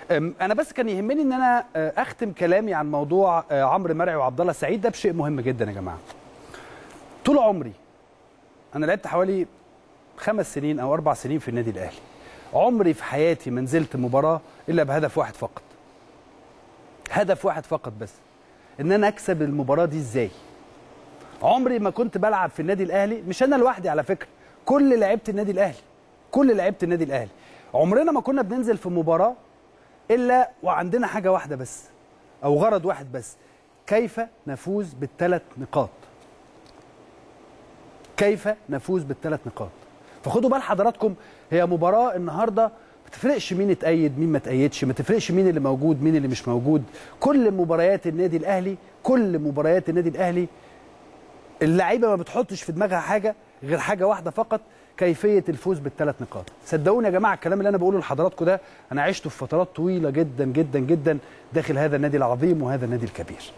أم، انا بس كان يهمني ان انا آه، اختم كلامي عن موضوع آه، عمرو مرعي وعبد الله السعيد ده بشيء مهم جدا يا جماعه طول عمري انا لعبت حوالي خمس سنين او اربع سنين في النادي الاهلي عمري في حياتي ما نزلت مباراه الا بهدف واحد فقط هدف واحد فقط بس ان انا اكسب المباراه دي ازاي عمري ما كنت بلعب في النادي الاهلي مش انا لوحدي على فكره كل لعيبه النادي الاهلي كل لعيبه النادي الاهلي عمرنا ما كنا بننزل في مباراه الا وعندنا حاجه واحده بس او غرض واحد بس كيف نفوز بالثلاث نقاط كيف نفوز بالثلاث نقاط فخدوا بال حضراتكم هي مباراه النهارده ما تفرقش مين اتأيد مين ما اتأيدش ما تفرقش مين اللي موجود مين اللي مش موجود كل مباريات النادي الاهلي كل مباريات النادي الاهلي اللعيبه ما بتحطش في دماغها حاجه غير حاجه واحده فقط كيفيه الفوز بالثلاث نقاط صدقوني يا جماعه الكلام اللي انا بقوله لحضراتكم ده انا عشته في فترات طويله جدا جدا جدا داخل هذا النادي العظيم وهذا النادي الكبير